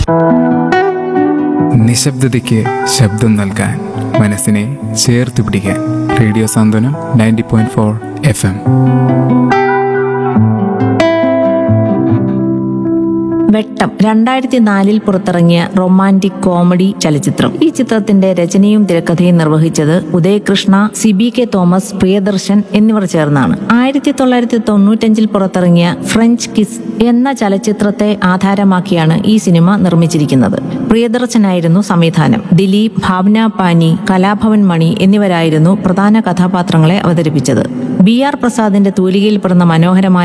നിശബ്ദതയ്ക്ക് ശബ്ദം നൽകാൻ മനസ്സിനെ ചേർത്ത് പിടിക്കാൻ radio Santhwanam ninety point four F M വെട്ടം രണ്ടായിരത്തി നാലിൽ പുറത്തിറങ്ങിയ റൊമാൻറ്റിക് കോമഡി ചലച്ചിത്രം ഈ ചിത്രത്തിന്റെ രചനയും തിരക്കഥയും നിർവഹിച്ചത് ഉദയകൃഷ്ണ സിബി കെ തോമസ് പ്രിയദർശൻ എന്നിവർ ചേർന്നാണ് ആയിരത്തി തൊള്ളായിരത്തി തൊണ്ണൂറ്റഞ്ചിൽ പുറത്തിറങ്ങിയ ഫ്രഞ്ച് കിസ് എന്ന ചലച്ചിത്രത്തെ ആധാരമാക്കിയാണ് ഈ സിനിമ നിർമ്മിച്ചിരിക്കുന്നത് പ്രിയദർശനായിരുന്നു സംവിധാനം ദിലീപ് ഭാവന പാനി കലാഭവൻ മണി എന്നിവരായിരുന്നു പ്രധാന കഥാപാത്രങ്ങളെ അവതരിപ്പിച്ചത് ബി ആർ പ്രസാദിന്റെ തൂലികയിൽ പിറന്ന മനോഹരമായ